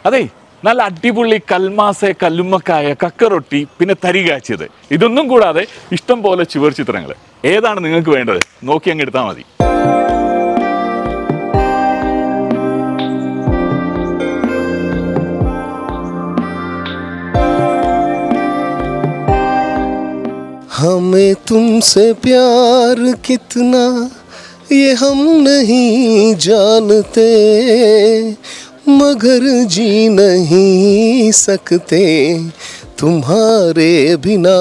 അതെ നല്ല അടിപൊളി കൽമാസ കല്ലുമ്മക്കായ കക്കറൊട്ടി പിന്നെ തരി കാച്ചിയത് ഇതൊന്നും കൂടാതെ ഇഷ്ടം പോലെ ചുവർ ചിത്രങ്ങൾ ഏതാണ് നിങ്ങൾക്ക് വേണ്ടത് നോക്കി അങ്ങ് എടുത്താൽ മതി हमें तुमसे प्यार कितना ये हम नहीं जानते मगर जी नहीं सकते तुम्हारे बिना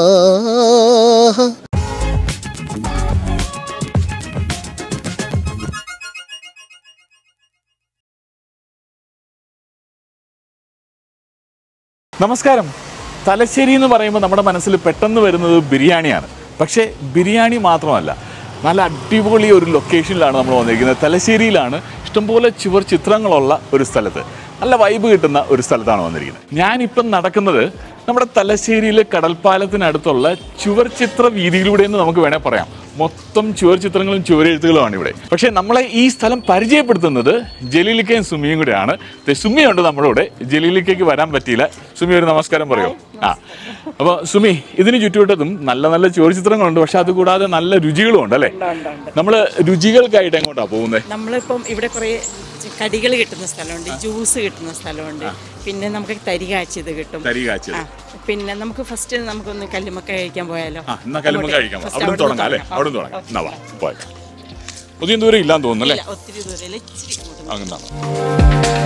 നമസ്കാരം തലശ്ശേരി എന്ന് പറയുമ്പോൾ നമ്മുടെ മനസ്സിൽ പെട്ടെന്ന് വരുന്നത് ബിരിയാണിയാണ് പക്ഷേ ബിരിയാണി മാത്രമല്ല നല്ല അടിപൊളി ഒരു ലൊക്കേഷനിലാണ് നമ്മൾ വന്നിരിക്കുന്നത് തലശ്ശേരിയിലാണ് ഇഷ്ടംപോലെ ചുവർ ചിത്രങ്ങളുള്ള ഒരു സ്ഥലത്ത് നല്ല വൈബ് കിട്ടുന്ന ഒരു സ്ഥലത്താണ് വന്നിരിക്കുന്നത് ഞാനിപ്പം നടക്കുന്നത് നമ്മുടെ തലശ്ശേരിയിലെ കടൽപ്പാലത്തിനടുത്തുള്ള ചുവർ ചിത്ര വീതിയിലൂടെ എന്ന് നമുക്ക് വേണേൽ പറയാം മൊത്തം ചുവർ ചിത്രങ്ങളും ചുവരെഴുത്തുകളുമാണ് ഇവിടെ പക്ഷേ നമ്മളെ ഈ സ്ഥലം പരിചയപ്പെടുത്തുന്നത് ജലീലിക്കയും സുമിയും കൂടെയാണ് ദേ സുമിയുണ്ട് നമ്മുടെ കൂടെ ജലീലിക്കയ്ക്ക് വരാൻ പറ്റിയില്ല സുമി ഒരു നമസ്കാരം പറയോ ആ അപ്പോൾ സുമി ഇതിന് ചുറ്റുവട്ടത്തും നല്ല നല്ല ചുവർ ചിത്രങ്ങളുണ്ട് പക്ഷെ അതുകൂടാതെ നല്ല രുചികളും ഉണ്ട് അല്ലേ നമ്മൾ രുചികൾക്കായിട്ട് എങ്ങോട്ടാണ് പോകുന്നത് നമ്മളിപ്പം ഇവിടെ കുറേ കടികൾ കിട്ടുന്ന സ്ഥലമുണ്ട് ജ്യൂസ് കിട്ടുന്ന സ്ഥലമുണ്ട് പിന്നെ നമുക്ക് തരി കാച്ചിയത് കിട്ടും തരി കാച്ചിയത്. ആ, പിന്നെ നമുക്ക് ഫസ്റ്റ് നമുക്കൊന്ന് കല്ലുമക്ക കഴിക്കാൻ പോയാലോ ആ എന്നാ കല്ലുമ്പ അങ്ങോട്ട് കഴിക്കാം first അവിടെ അവിടുന്ന് തുടങ്ങാം അല്ലേ തുടങ്ങാം. അവിടെ തുടങ്ങാം എന്നാ വാ പോയേക്കാം പുതിയ ദൂരം ഇല്ലാന്ന് തോന്നുന്നു അല്ലേ ഇല്ല, ഒത്തിരി ദൂരം ഇച്ചിരി ഇങ്ങോട്ട് അങ്ങനെ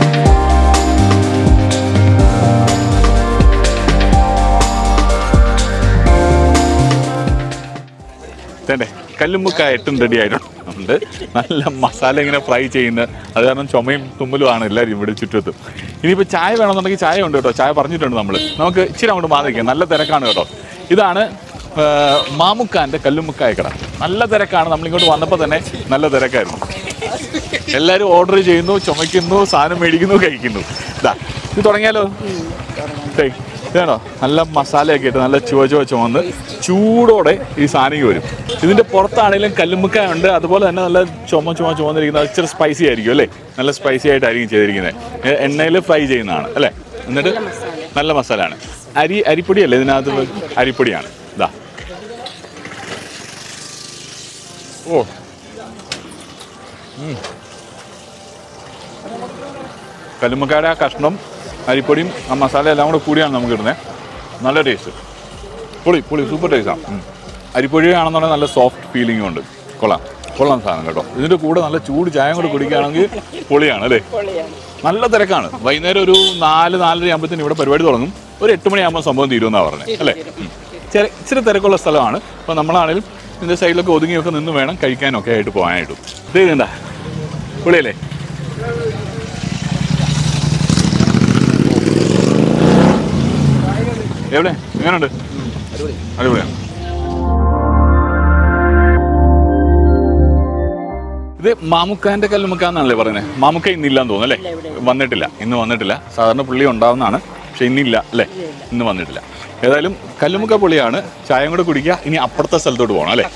തേണ്ടേ കല്ലുമുക്ക എട്ടും റെഡി ആയിട്ടുണ്ട് നല്ല മസാല ഇങ്ങനെ ഫ്രൈ ചെയ്യുന്ന അത് കാരണം ചുമയും തുമ്മലുമാണ് എല്ലാവരും ഇവിടെ ചുറ്റത്തും ഇനിയിപ്പോൾ ചായ വേണമെന്നുണ്ടെങ്കിൽ ചായ ഉണ്ട് കേട്ടോ ചായ പറഞ്ഞിട്ടുണ്ട് നമ്മൾ നമുക്ക് ഇച്ചിരി അങ്ങോട്ട് മാറിക്കാം നല്ല തിരക്കാണ് കേട്ടോ ഇതാണ് ആ, മാമുക്കാൻ്റെ കല്ലുമുക്കായ കട നല്ല തിരക്കാണ് നമ്മളിങ്ങോട്ട് വന്നപ്പോൾ തന്നെ നല്ല തിരക്കായിരുന്നു എല്ലാവരും ഓർഡർ ചെയ്യുന്നു ചുമയ്ക്കുന്നു സാധനം മേടിക്കുന്നു കഴിക്കുന്നു ഇതാ ഇത് തുടങ്ങിയാലോ ദേ, ഇതാണോ നല്ല മസാലയൊക്കെ ഇട്ട് നല്ല ചുവ ചുവ ചുവന്ന് ചൂടോടെ ഈ സാധനം വരും ഇതിന്റെ പുറത്താണെങ്കിലും കല്ലുമുക്ക ഉണ്ട് അതുപോലെ തന്നെ നല്ല ചുമ ചുമ ചുവന്നിരിക്കുന്നത് ഇച്ചിരി സ്പൈസി ആയിരിക്കും അല്ലേ നല്ല സ്പൈസി ആയിട്ടായിരിക്കും ചെയ്തിരിക്കുന്നത് എണ്ണയിൽ ഫ്രൈ ചെയ്യുന്നതാണ് അല്ലേ എന്നിട്ട് നല്ല മസാലയാണ് അരി അരിപ്പൊടിയല്ലേ ഇതിനകത്ത് അരിപ്പൊടിയാണ് ഇതാ ഓ കല്ലുമ്മക്കായുടെ ആ കഷ്ണം അരിപ്പൊടിയും ആ മസാല എല്ലാം കൂടെ കൂടിയാണ് നമുക്ക് ഇടുന്നത് നല്ല ടേസ്റ്റ് പൊളി പൊളി സൂപ്പർ ടേസ്റ്റാണ് അരിപ്പൊടി ആണെന്നുണ്ടെങ്കിൽ നല്ല സോഫ്റ്റ് ഫീലിംഗും ഉണ്ട് കൊള്ളാം കൊള്ളാം സാധനം കേട്ടോ ഇതിൻ്റെ കൂടെ നല്ല ചൂട് ചായ കൂടെ കുടിക്കുകയാണെങ്കിൽ പൊളിയാണ് അല്ലേ നല്ല തിരക്കാണ് വൈകുന്നേരം ഒരു നാല് നാലര ആകുമ്പോഴത്തേന് ഇവിടെ പരിപാടി തുടങ്ങും ഒരു എട്ട് മണിയാകുമ്പോൾ സംഭവം തീരുമെന്നാണ് പറഞ്ഞത് അല്ലേ ഉം. ചെറിയ ഇച്ചിരി തിരക്കുള്ള സ്ഥലമാണ് അപ്പോൾ നമ്മളാണെങ്കിലും ഇതിൻ്റെ സൈഡിലൊക്കെ ഒതുങ്ങിയൊക്കെ നിന്ന് വേണം കഴിക്കാനൊക്കെ ആയിട്ട് പോകാനായിട്ടും ഇത് ഇതെന്താ പൊളിയല്ലേ എവിടെ എങ്ങനെയുണ്ട് അടിപൊളിയാണ് ഇത് മാമുക്കാന്റെ കല്ലുമുക്കാന്നാണല്ലേ പറയുന്നത് മാമുക്ക ഇന്നില്ലാന്ന് തോന്നുന്നു അല്ലേ വന്നിട്ടില്ല ഇന്ന് വന്നിട്ടില്ല സാധാരണ പുള്ളി ഉണ്ടാവുന്നതാണ് പക്ഷെ ഇന്നില്ല അല്ലേ ഇന്ന് വന്നിട്ടില്ല ഏതായാലും കല്ലുമുക്ക പുള്ളിയാണ് ചായം കൂടെ കുടിക്കുക ഇനി അപ്പുറത്തെ സ്ഥലത്തോട്ട് പോകണം അല്ലേ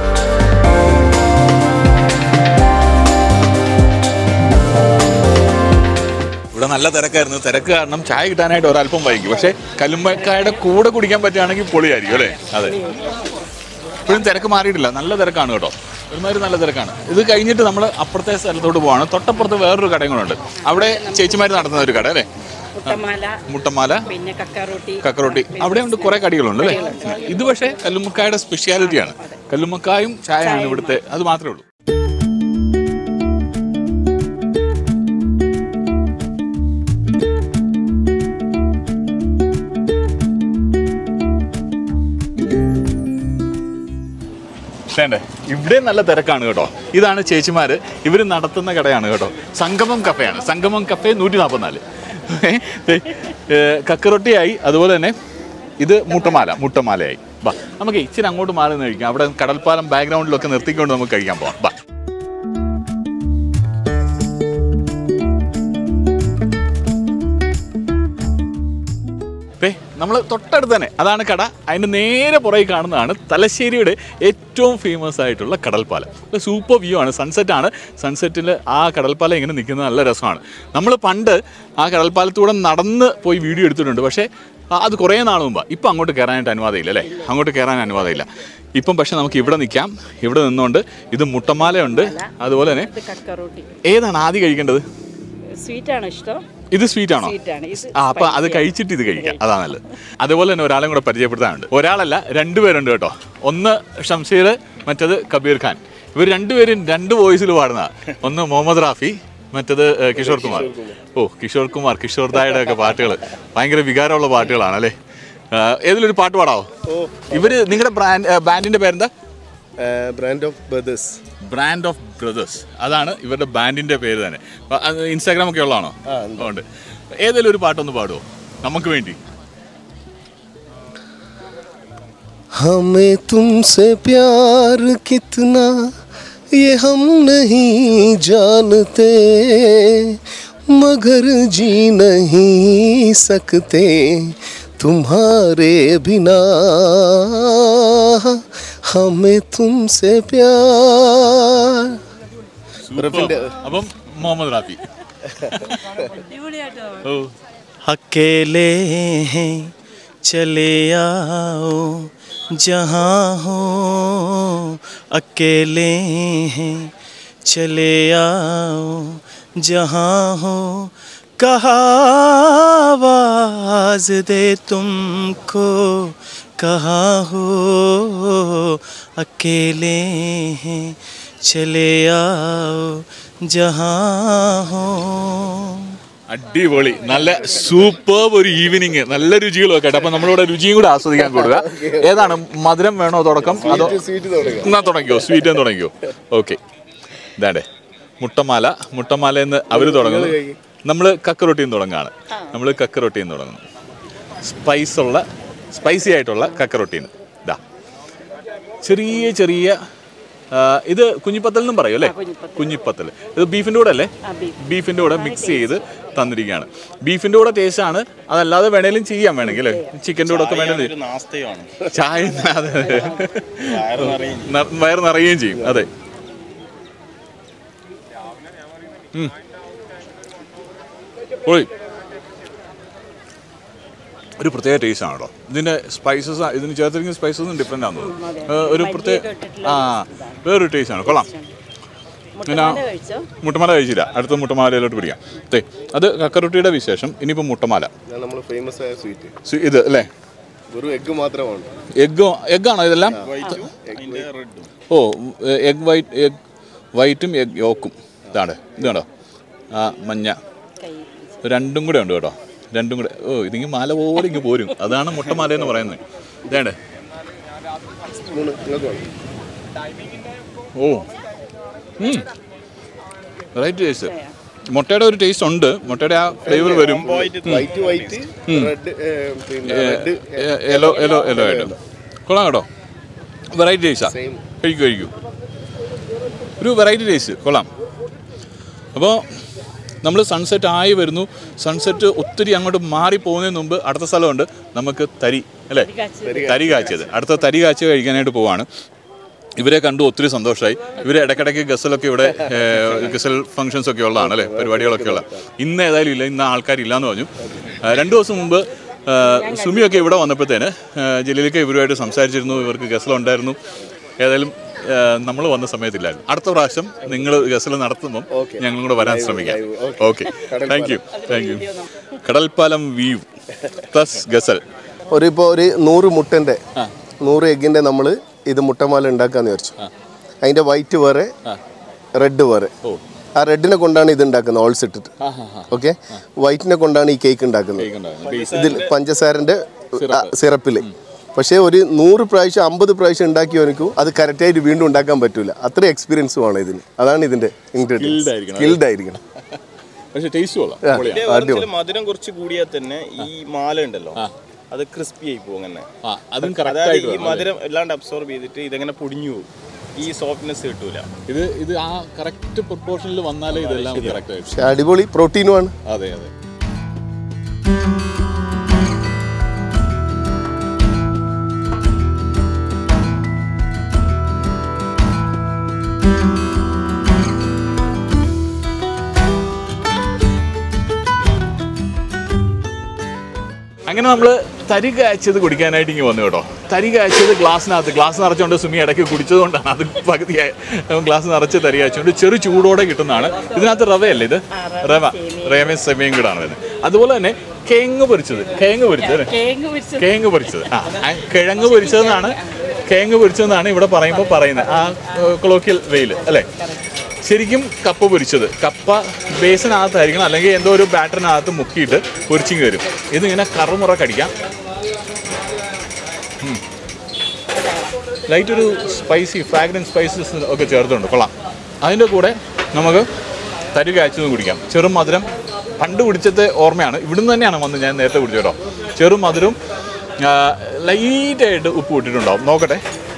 ഇവിടെ നല്ല തിരക്കായിരുന്നു തിരക്ക് കാരണം ചായ കിട്ടാനായിട്ട് ഒരല്പം വൈകി പക്ഷേ കല്ലുമ്പക്കായുടെ കൂടെ കുടിക്കാൻ പറ്റുകയാണെങ്കിൽ പൊളിയായിരിക്കും അല്ലേ അതെ ഇപ്പോഴും തിരക്ക് മാറിയിട്ടില്ല നല്ല തിരക്കാണ് കേട്ടോ ഒരുമാതിരി നല്ല തിരക്കാണ് ഇത് കഴിഞ്ഞിട്ട് നമ്മൾ അപ്പുറത്തെ സ്ഥലത്തോട്ട് പോവാണ് തൊട്ടപ്പുറത്ത് വേറൊരു കടയും കൂടെ ഉണ്ട് അവിടെ ചേച്ചിമാർ നടത്തുന്ന ഒരു കട അല്ലേ മുട്ടമാല മുട്ടമാല പിന്നെ കക്കാറോട്ടി കക്കറോട്ടി അവിടെ ഉണ്ട് കുറെ കടികളുണ്ട് അല്ലേ ഇത് പക്ഷേ കല്ലുമ്മക്കായുടെ സ്പെഷ്യാലിറ്റിയാണ് കല്ലുമ്മക്കായും ചായയാണ് ഇവിടുത്തെ അത് മാത്രമേ ഉള്ളൂ വേണ്ടേ ഇവിടെ നല്ല തിരക്കാണ് കേട്ടോ ഇതാണ് ചേച്ചിമാര് ഇവർ നടത്തുന്ന കടയാണ് കേട്ടോ സംഗമം കഫയാണ് സംഗമം കഫേ നൂറ്റി നാൽപ്പത്തിനാല് കക്കറൊട്ടിയായി അതുപോലെ തന്നെ ഇത് മുട്ടമാല മുട്ടമാലയായി ബാ നമുക്ക് ഇച്ചിരി അങ്ങോട്ട് മാറി നിന്ന് കഴിക്കാം അവിടെ കടൽപ്പാലം ബാക്ക്ഗ്രൗണ്ടിലൊക്കെ നിർത്തിക്കൊണ്ട് നമുക്ക് കഴിക്കാൻ പോവാം ബാ ദേ, നമ്മൾ തൊട്ടടുത്ത് തന്നെ അതാണ് കട അതിൻ്റെ നേരെ പുറകെ കാണുന്നതാണ് തലശ്ശേരിയുടെ ഏറ്റവും ഫേമസ് ആയിട്ടുള്ള കടൽപ്പാലം ഒരു സൂപ്പർ വ്യൂ ആണ് സൺസെറ്റ് ആണ് സൺസെറ്റിൽ ആ കടൽപ്പാലം ഇങ്ങനെ നിൽക്കുന്നത് നല്ല രസമാണ് നമ്മൾ പണ്ട് ആ കടൽപ്പാലത്തൂടെ നടന്ന് പോയി വീഡിയോ എടുത്തിട്ടുണ്ട് പക്ഷേ ആ, അത് കുറേ നാൾ മുമ്പാണ് ഇപ്പം അങ്ങോട്ട് കയറാനായിട്ട് അനുവാദമില്ല അല്ലേ അങ്ങോട്ട് കയറാൻ അനുവാദമില്ല ഇപ്പം പക്ഷേ നമുക്ക് ഇവിടെ നിൽക്കാം ഇവിടെ നിന്നുകൊണ്ട് ഇത് മുട്ടമാലയുണ്ട് അതുപോലെ തന്നെ ഇത് കക്കറോട്ടി ഏതാണ് ആദ്യം കഴിക്കേണ്ടത് സ്വീറ്റാണ് ഇഷ്ടം ഇത് സ്വീറ്റ് ആണോ സ്വീറ്റാണ് ഇത് ആ അപ്പൊ അത് കഴിച്ചിട്ട് ഇത് കഴിക്കാം അതാ നല്ലത് അതുപോലെ തന്നെ ഒരാളെ കൂടെ പരിചയപ്പെടുത്താനുണ്ട് ഒരാളല്ല രണ്ടുപേരുണ്ട് കേട്ടോ ഒന്ന് ഷംഷീർ മറ്റത് കബീർ ഖാൻ ഇവർ രണ്ടുപേരും രണ്ട് വോയിസിൽ പാടുന്ന ഒന്ന് മുഹമ്മദ് റാഫി മറ്റത് ഏഹ്, കിഷോർ കുമാർ ഓ കിഷോർ കുമാർ കിഷോർ ദായുടെ ഒക്കെ പാട്ടുകൾ ഭയങ്കര വികാരമുള്ള പാട്ടുകളാണ് അല്ലേ ഏഹ്, ഏതിലൊരു പാട്ട് പാടാവോ ഇവര് നിങ്ങളുടെ ബ്രാൻഡ് ബാൻഡിന്റെ പേരെന്താ brand of brothers brand of brothers അതാണ് ഇവരുടെ ബാൻഡിന്റെ പേര് തന്നെ ഇൻസ്റ്റാഗ്രാം ഒക്കെ ഉള്ളതാണോ ഉണ്ട് ഏതെങ്കിലും ഒരു പാട്ടൊന്ന് പാടുമോ നമുക്ക് വേണ്ടി हमें तुमसे प्यार कितना ये हम नहीं जानते मगर जी नहीं सकते तुम्हारे बिना हमें तुमसे प्यार അപ്പം മുഹമ്മദ് റാഫി ഓ अकेले हैं चले आओ जहाँ हो अकेले हैं चले आओ जहाँ हो कहा आवाज दे तुमको कहाँ हो अकेले हैं चले आओ जहाँ हो അടിപൊളി നല്ല സൂപ്പർ ഒരു ഈവനിങ് നല്ല രുചികളും ഒക്കെ അപ്പൊ നമ്മളിവിടെ രുചിയും കൂടെ ആസ്വദിക്കാൻ കൊടുക്കുക ഏതാണ് മധുരം വേണോ തുടക്കം അതോ എന്നാ തുടങ്ങിയോ സ്വീറ്റ് എന്ന് തുടങ്ങിയോ ഓക്കെ ഇതാണ്ടേ മുട്ടമാല മുട്ടമാല എന്ന് അവർ തുടങ്ങുന്നു നമ്മൾ കക്കറൊട്ടിയിൽ നിന്ന് തുടങ്ങാണ് നമ്മൾ കക്കറൊട്ടിയിൽ നിന്ന് തുടങ്ങുന്നു സ്പൈസ് ഉള്ള സ്പൈസി ആയിട്ടുള്ള കക്കറൊട്ടിയിൽ നിന്ന് ഇതാ ചെറിയ ചെറിയ ആ, ഇത് കുഞ്ഞിപ്പത്തൽ എന്നും പറയും അല്ലേ കുഞ്ഞിപ്പത്തൽ ഇത് ബീഫിൻ്റെ കൂടെ അല്ലേ ബീഫിൻ്റെ കൂടെ മിക്സ് ചെയ്ത് തന്നിരിക്കുകയാണ് ബീഫിൻ്റെ കൂടെ ടേസ്റ്റ് ആണ് അതല്ലാതെ വേണേലും ചെയ്യാൻ വേണമെങ്കിൽ അല്ലേ ചിക്കൻ്റെ കൂടെ ഒക്കെ വേണമെങ്കിൽ ഒരു നാസ്തയാണ് ചായ അതെ ന- വയറ് നിറയുകയും ചെയ്യും അതെ ഉം. പൊളി. ഒരു പ്രത്യേക ടേസ്റ്റ് ആണ് കേട്ടോ ഇതിന്റെ സ്പൈസസ് ഇതിന് ചേർത്തിരിക്കുന്ന സ്പൈസസും ഡിഫറെൻ്റ് ആണെന്ന് തോന്നുന്നു ഏഹ് ഒരു പ്രത്യേക ആ വേറൊരു ടേസ്റ്റ് ആണ് കൊള്ളാം പിന്നെ കഴിച്ചോ മുട്ടമാല കഴിച്ചില്ല അടുത്ത മുട്ടമാലയിലോട്ട് പിടിക്കാം ദേ അത് കക്കറൊട്ടിയുടെ വിശേഷം ഇനിയിപ്പോൾ മുട്ടമാല നമ്മൾ ഫേമസ് ആയ സ്വീറ്റ് സു- ഇത് അല്ലേ വെറും എഗ്ഗ് മാത്രമാണ് എഗ്ഗോ എഗ്ഗാണോ ഇതെല്ലാം ഓ എഗ് വൈറ്റ് എഗ് വൈറ്റും എഗ് യോക്കും ഇതാണ് ഇത് കണ്ടോ ആ മഞ്ഞ രണ്ടും കൂടെ ഉണ്ട് കേട്ടോ രണ്ടും കൂടെ ഓ ഇതിങ്ങ് മാല പോലെ ഇങ്ങ് പോരും അതാണ് മുട്ടമാല എന്ന് പറയുന്നത് ഇതേണ്ടേ സ്പൂണ് നിങ്ങൾക്ക് വേണം ഓ വെറൈറ്റി ടേസ്റ്റ് മുട്ടയുടെ ഒരു ടേസ്റ്റ് ഉണ്ട് മുട്ടയുടെ ആ ഫ്ലേവർ വരും വൈറ്റ് വൈറ്റ് റെഡ് പിന്നെ റെഡ് യെല്ലോ യെല്ലോ യെല്ലോ ആയിട്ട് കൊള്ളാം കേട്ടോ വെറൈറ്റി ടേസ്റ്റാ Same. കഴിക്കൂ കഴിക്കൂ ഒരു വെറൈറ്റി ടേസ്റ്റ് കൊള്ളാം അപ്പോൾ നമ്മൾ സൺസെറ്റ് ആയി വരുന്നു സൺസെറ്റ് ഒത്തിരി അങ്ങോട്ട് മാറി പോകുന്നതിന് മുമ്പ് അടുത്ത സ്ഥലമുണ്ട് നമുക്ക് തരി അല്ലേ തരി കാച്ചിയത് അടുത്ത തരി കാച്ചി കഴിക്കാനായിട്ട് പോവാണ് ഇവരെ കണ്ടു ഒത്തിരി സന്തോഷമായി ഇവർ ഇടയ്ക്കിടയ്ക്ക് ഗസലൊക്കെ ഇവിടെ ഏഹ്, ഗസൽ ഫംഗ്ഷൻസ് ഒക്കെ ഉള്ളതാണ് അല്ലേ പരിപാടികളൊക്കെ ഉള്ള ഇന്ന് ഏതായാലും ഇല്ല ഇന്ന് ആൾക്കാരില്ല എന്ന് പറഞ്ഞു ആ, രണ്ട് ദിവസം മുമ്പ് ആ, സുമിയൊക്കെ ഇവിടെ വന്നപ്പോഴത്തേന് ആ, ജലീലൊക്കെ ഇവരുമായിട്ട് സംസാരിച്ചിരുന്നു ഇവർക്ക് ഗസലുണ്ടായിരുന്നു ഏതായാലും നമ്മൾ വന്ന സമയത്തില്ലായിരുന്നു അടുത്ത പ്രാവശ്യം നിങ്ങൾ ഗസൽ നടത്തുമ്പം ഞങ്ങളും കൂടെ വരാൻ ശ്രമിക്കാം okay thank you thank you കടൽപ്പാലം വ്യൂ പ്ലസ് ഗസൽ ഒരു ഇപ്പോൾ ഒരു നൂറ് മുട്ടൻ്റെ നൂറ് എഗ്ഗിൻ്റെ നമ്മൾ ഇത് മുട്ടമാല ഉണ്ടാക്കാന്ന് വിചാരിച്ചു അതിൻ്റെ വൈറ്റ് വേറെ റെഡ് വേറെ ആ റെഡിനെ കൊണ്ടാണ് ഇത് ഉണ്ടാക്കുന്നത് ഓൾസ് ഇട്ടിട്ട് ഓക്കെ വൈറ്റിനെ കൊണ്ടാണ് ഈ കേക്ക് ഉണ്ടാക്കുന്നത് ഇതിൽ പഞ്ചസാരൻ്റെ സിറപ്പിൽ പക്ഷേ ഒരു നൂറ് പ്രാവശ്യം അമ്പത് പ്രാവശ്യം ഉണ്ടാക്കിയവനക്കും അത് കറക്റ്റായിട്ട് വീണ്ടും ഉണ്ടാക്കാൻ പറ്റൂല അത്ര എക്സ്പീരിയൻസും ആണ് ഇതിന് അതാണ് ഇതിന്റെ ഇൻഗ്രീഡിയൻസ് ആയിരിക്കണം, സ്കിൽഡ് ആയിരിക്കണം പക്ഷേ ടേസ്റ്റ് കൊള്ളാം ആ, പൊളിയാ. അടിപൊളി മധുരം കുറച്ച് കൂടിയാൽ തന്നെ ഈ മാല ഉണ്ടല്ലോ അത് ക്രിസ്പി ആയി പോകും അങ്ങനെ ആ അതും കറക്റ്റ് അതായത് ആയിട്ട് ഈ വേണം, അല്ലേ? മധുരം എല്ലാണ്ട് അബ്സോർബ് ചെയ്തിട്ട് ഇതെങ്ങനെ പൊടിഞ്ഞു പോകും ഈ സോഫ്റ്റ്നെസ് കിട്ടൂല ഇത് ഇത് ആ കറക്റ്റ് പ്രൊപ്പോർഷനിൽ വന്നാലേ ഇതെല്ലാം കറക്റ്റ് ആയിട്ട് പക്ഷേ അടിപൊളി പ്രോട്ടീനുമാണ് അതെ അതെ അങ്ങനെ നമ്മൾ തരി കാച്ചത് കുടിക്കാനായിട്ട് ഇങ്ങനെ വന്നു കേട്ടോ തരി കാച്ചത് ഗ്ലാസ്സിനകത്ത് ഗ്ലാസ് നിറച്ചുകൊണ്ട് സുമി ഇടയ്ക്ക് കുടിച്ചതുകൊണ്ടാണ് അത് പകുതിയായി ഗ്ലാസ് നിറച്ച് തരി കാച്ചുകൊണ്ട് ചെറു ചൂടോടെ കിട്ടുന്നതാണ് ഇതിനകത്ത് റവയല്ലേ ഇത് റവ റവയും സെമയും കൂടാണ് വരുന്നത് അതുപോലെ തന്നെ കേങ്ങ് പൊരിച്ചത് കേങ്ങ് പൊരിച്ചത് അല്ലേ കേങ്ങ് പൊരിച്ചത് കേങ്ങ് പൊരിച്ചത് ആ ആ, കിഴങ്ങ് പൊരിച്ചതെന്നാണ് കേങ്ങ് പൊരിച്ചതെന്നാണ് ഇവിടെ പറയുമ്പോൾ പറയുന്നത് ആ കൊളോക്കിയൽ വെയിൽ അല്ലേ ശരിക്കും കപ്പ പൊരിച്ചത് കപ്പ ബേസിനകത്തായിരിക്കണം അല്ലെങ്കിൽ എന്തോ ഒരു ബാറ്ററിനകത്ത് മുക്കിയിട്ട് പൊരിച്ചിങ് വരും ഇതിങ്ങനെ കറുമുറ കടിക്കാം ലൈറ്റ് ഒരു സ്പൈസി ഫ്രാഗ്രൻസ് സ്പൈസസ് ഒക്കെ ചേർത്തുണ്ട് കൊള്ളാം അതിൻ്റെ കൂടെ നമുക്ക് തരി കാച്ചത് കുടിക്കാം ചെറു മധുരം പണ്ട് കുടിച്ചത്തെ ഓർമ്മയാണ് ഇവിടുന്ന് തന്നെയാണ് വന്ന് ഞാൻ നേരത്തെ കുടിച്ചത് കേട്ടോ ചെറു മധുരവും ലൈറ്റായിട്ട് ഉപ്പ് ഇട്ടിട്ടുണ്ടാവും നോക്കട്ടെ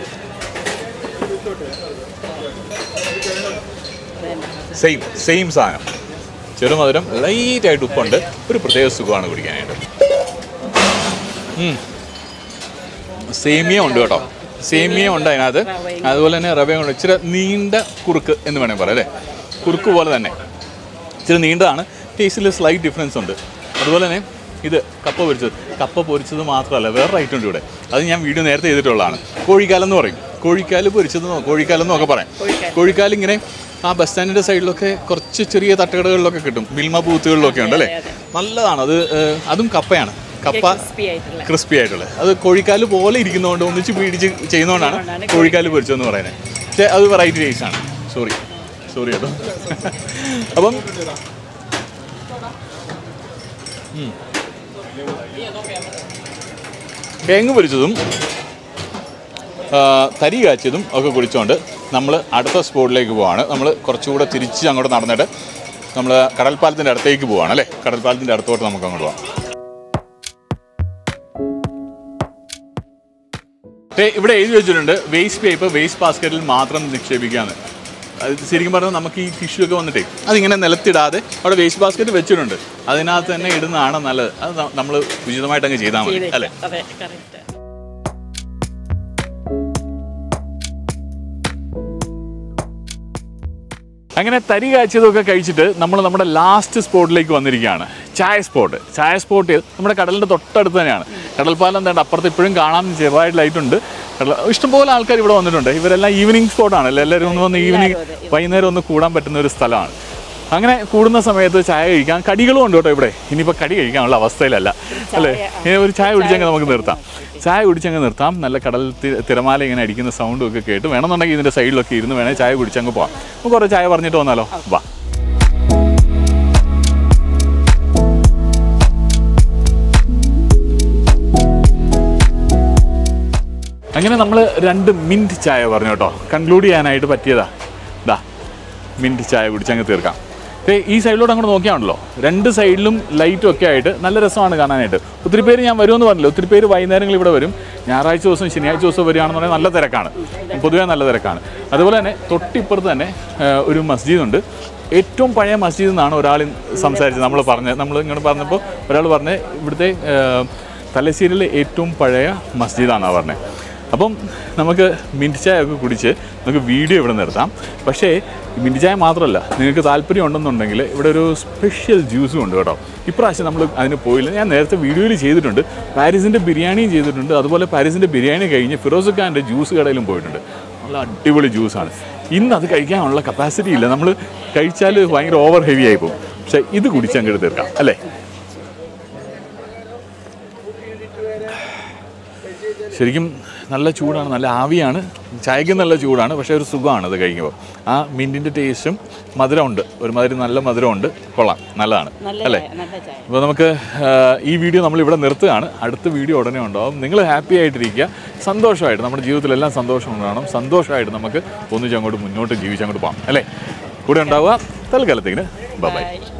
സെയിം സെയിം സാധനം ചെറുമധുരം ലൈറ്റായിട്ട് ഉപ്പുണ്ട് ഒരു പ്രത്യേക സുഖമാണ് കുടിക്കാനായിട്ട് ഉം. സേമിയ ഉണ്ട് കേട്ടോ സേമിയ ഉണ്ട് അതിനകത്ത് അതുപോലെ തന്നെ റവയും ഉണ്ട് ഇച്ചിരി നീണ്ട കുറുക്ക് എന്ന് വേണമെങ്കിൽ പറയാം അല്ലേ കുറുക്ക് പോലെ തന്നെ ഇച്ചിരി നീണ്ടതാണ് ടേസ്റ്റിൽ സ്ലൈറ്റ് ഡിഫറൻസ് ഉണ്ട് അതുപോലെ തന്നെ ഇത് കപ്പ പൊരിച്ചത് കപ്പ പൊരിച്ചത് മാത്രമല്ല വേറെ ഐറ്റം ഉണ്ട് ഇവിടെ അത് ഞാൻ വീഡിയോ നേരത്തെ ചെയ്തിട്ടുള്ളതാണ് കോഴിക്കാലം എന്ന് പറയും കോഴിക്കാല് പൊരിച്ചതെന്നോ കോഴിക്കാലം എന്നൊക്കെ പറയാം കോഴിക്കാൽ ഇങ്ങനെ ആ ബസ് സ്റ്റാൻഡിൻ്റെ സൈഡിലൊക്കെ കുറച്ച് ചെറിയ തട്ടുകടകളിലൊക്കെ കിട്ടും മിൽമ ബൂത്തുകളിലൊക്കെ ഉണ്ട് അല്ലേ നല്ലതാണ് അത് ഏഹ്, അതും കപ്പയാണ് കപ്പ ക്രിസ്പി ആയിട്ടുള്ള ക്രിസ്പി ആയിട്ടുള്ളത് അത് കോഴിക്കാല് പോലെ ഇരിക്കുന്നതുകൊണ്ട് ഒന്നിച്ച് പിടിച്ച് ചെയ്യുന്നതുകൊണ്ടാണ് കോഴിക്കാല് പൊരിച്ചതെന്ന് പറയുന്നത് പക്ഷേ അത് വെറൈറ്റി ടേസ്റ്റ് ആണ് സോറി സോറി കേട്ടോ അപ്പം ഉം. കിഴങ്ങ് പൊരിച്ചതും ആ, തരി കാച്ചിയതും ഒക്കെ കുടിച്ചുകൊണ്ട് നമ്മൾ അടുത്ത സ്പോട്ടിലേക്ക് പോവാണ് നമ്മൾ കുറച്ചുകൂടെ തിരിച്ച് അങ്ങോട്ട് നടന്നിട്ട് നമ്മൾ കടൽപ്പാലത്തിൻ്റെ അടുത്തേക്ക് പോവാണ് അല്ലേ കടൽപ്പാലത്തിൻ്റെ അടുത്തോട്ട് നമുക്ക് അങ്ങോട്ട് പോവാം ദേ, ഇവിടെ എഴുതി വെച്ചിട്ടുണ്ട് വേസ്റ്റ് പേപ്പർ വേസ്റ്റ് ബാസ്ക്കറ്റിൽ മാത്രം നിക്ഷേപിക്കാന്ന് അത് ശരിക്കും പറഞ്ഞാൽ നമുക്ക് ഈ ടിഷ്യൂ ഒക്കെ വന്നിട്ടേ അതിങ്ങനെ നിലത്തിടാതെ അവിടെ വേസ്റ്റ് ബാസ്ക്കറ്റ് വെച്ചിട്ടുണ്ട് അതിനകത്ത് തന്നെ ഇടുന്നതാണ് നല്ലത് അത് നമ്മൾ ഉചിതമായിട്ട് അങ്ങ് ചെയ്താൽ മതി അല്ലേ അതെ കറക്റ്റ് അങ്ങനെ തരി കാച്ചിയതൊക്കെ കഴിച്ചിട്ട് നമ്മൾ നമ്മുടെ ലാസ്റ്റ് സ്പോട്ടിലേക്ക് വന്നിരിക്കുകയാണ് ചായ സ്പോട്ട് ചായ സ്പോട്ട് നമ്മുടെ കടലിൻ്റെ തൊട്ടടുത്ത് തന്നെയാണ് കടൽപ്പാലം എന്താണ്ട് അപ്പുറത്ത് ഇപ്പോഴും കാണാൻ ചെറുതായിട്ട് ലൈറ്റുണ്ട് കടൽ ഇഷ്ടംപോലെ ആൾക്കാർ ഇവിടെ വന്നിട്ടുണ്ട് ഇവരെല്ലാം ഈവനിങ് സ്പോട്ടാണ് എല്ലാവരും ഒന്ന് വന്ന് ഈവനിങ് വൈകുന്നേരം ഒന്ന് കൂടാൻ പറ്റുന്ന ഒരു സ്ഥലമാണ് അങ്ങനെ കൂടുന്ന സമയത്ത് ചായ കഴിക്കാൻ കടികളും ഉണ്ട് കേട്ടോ ഇവിടെ ഇനിയിപ്പോൾ കടി കഴിക്കാനുള്ള അവസ്ഥയിലല്ല അല്ലേ ഇനി ഒരു ചായ കുടിച്ചങ്ങ് നമുക്ക് നിർത്താം ചായ കുടിച്ചങ്ങ് നിർത്താം നല്ല കടൽ തി- തിരമാല ഇങ്ങനെ അടിക്കുന്ന സൗണ്ടും ഒക്കെ കേട്ട് വേണമെന്നുണ്ടെങ്കിൽ ഇതിൻ്റെ സൈഡിലൊക്കെ ഇരുന്ന് വേണേൽ ചായ കുടിച്ചങ്ങ് പോവാം നമുക്ക് കുറേ ചായ പറഞ്ഞിട്ട് വന്നാലോ വാ അങ്ങനെ നമ്മൾ രണ്ട് മിൻറ്റ് ചായ പറഞ്ഞു കേട്ടോ കൺക്ലൂഡ് ചെയ്യാനായിട്ട് പറ്റിയതാ ദാ മിൻറ്റ് ചായ കുടിച്ചങ്ങ് തീർക്കാം ദേ, ഈ സൈഡിലോട്ട് അങ്ങോട്ട് നോക്കിയാണല്ലോ രണ്ട് സൈഡിലും ലൈറ്റും ഒക്കെ ആയിട്ട് നല്ല രസമാണ് കാണാനായിട്ട് ഒത്തിരി പേര് ഞാൻ വരുമെന്ന് പറഞ്ഞില്ല ഒത്തിരി പേര് വൈകുന്നേരങ്ങളിൽ ഇവിടെ വരും ഞായറാഴ്ച ദിവസം ശനിയാഴ്ച ദിവസം വരികയാണെന്ന് പറഞ്ഞാൽ നല്ല തിരക്കാണ് പൊതുവേ നല്ല തിരക്കാണ് അതുപോലെ തന്നെ തൊട്ടിപ്പുറത്ത് തന്നെ ആ, ഒരു മസ്ജിദ് ഉണ്ട് ഏറ്റവും പഴയ മസ്ജിദ് എന്നാണ് ഒരാൾ സംസാരിച്ചത് നമ്മൾ പറഞ്ഞത് നമ്മൾ ഇങ്ങോട്ട് പറഞ്ഞപ്പോൾ ഒരാൾ പറഞ്ഞത് ഇവിടുത്തെ ആ, തലശ്ശേരിയിലെ ഏറ്റവും പഴയ മസ്ജിദാണെന്നാണ് പറഞ്ഞത് അപ്പം നമുക്ക് മിൻറ്റ് ചായ ഒക്കെ കുടിച്ച് നമുക്ക് വീഡിയോ ഇവിടെ നിർത്താം പക്ഷേ ഈ മിൻറ്റ് ചായ മാത്രമല്ല നിങ്ങൾക്ക് താല്പര്യം ഉണ്ടെന്നുണ്ടെങ്കിൽ ഇവിടെ ഒരു സ്പെഷ്യൽ ജ്യൂസും ഉണ്ട് കേട്ടോ ഇപ്രാവശ്യം നമ്മൾ അതിന് പോയില്ല ഞാൻ നേരത്തെ വീഡിയോയിൽ ചെയ്തിട്ടുണ്ട് പാരീസിൻ്റെ ബിരിയാണിയും ചെയ്തിട്ടുണ്ട് അതുപോലെ പാരീസിൻ്റെ ബിരിയാണി കഴിഞ്ഞ് ഫിറോസ് ഖാൻ്റെ ജ്യൂസ് കടയിലും പോയിട്ടുണ്ട് നല്ല അടിപൊളി ജ്യൂസാണ് ഇന്ന് അത് കഴിക്കാനുള്ള കപ്പാസിറ്റി ഇല്ല നമ്മൾ കഴിച്ചാൽ ഭയങ്കര ഓവർ ഹെവി ആയി പോകും പക്ഷേ ഇത് കുടിച്ച് അങ്ങോട്ട് തീർക്കാം അല്ലേ ശരിക്കും നല്ല ചൂടാണ് നല്ല ആവിയാണ് ചായക്ക് നല്ല ചൂടാണ് പക്ഷേ ഒരു സുഖമാണ് അത് കഴിക്കുമ്പോൾ ആ മിൻറ്റിൻ്റെ ടേസ്റ്റും മധുരമുണ്ട് ഒരു മാതിരി നല്ല മധുരമുണ്ട് കൊള്ളാം നല്ലതാണ് നല്ല അല്ലേ ചായ, നല്ല ചായ അപ്പോൾ നമുക്ക് ആ, ഈ വീഡിയോ നമ്മൾ ഇവിടെ നിർത്തുകയാണ് അടുത്ത വീഡിയോ ഉടനെ ഉണ്ടാവും നിങ്ങൾ ഹാപ്പി ആയിട്ടിരിക്കുക സന്തോഷമായിട്ട് നമ്മുടെ ജീവിതത്തിലെല്ലാം സന്തോഷം ഉണ്ടാവണം സന്തോഷമായിട്ട് നമുക്ക് ഒന്നിച്ച് അങ്ങോട്ട് മുന്നോട്ട് ജീവിച്ചങ്ങോട്ട് പോകാം അല്ലേ കൂടെ ഉണ്ടാവുക തൽക്കാലത്തേക്കിന് ബൈ ബൈ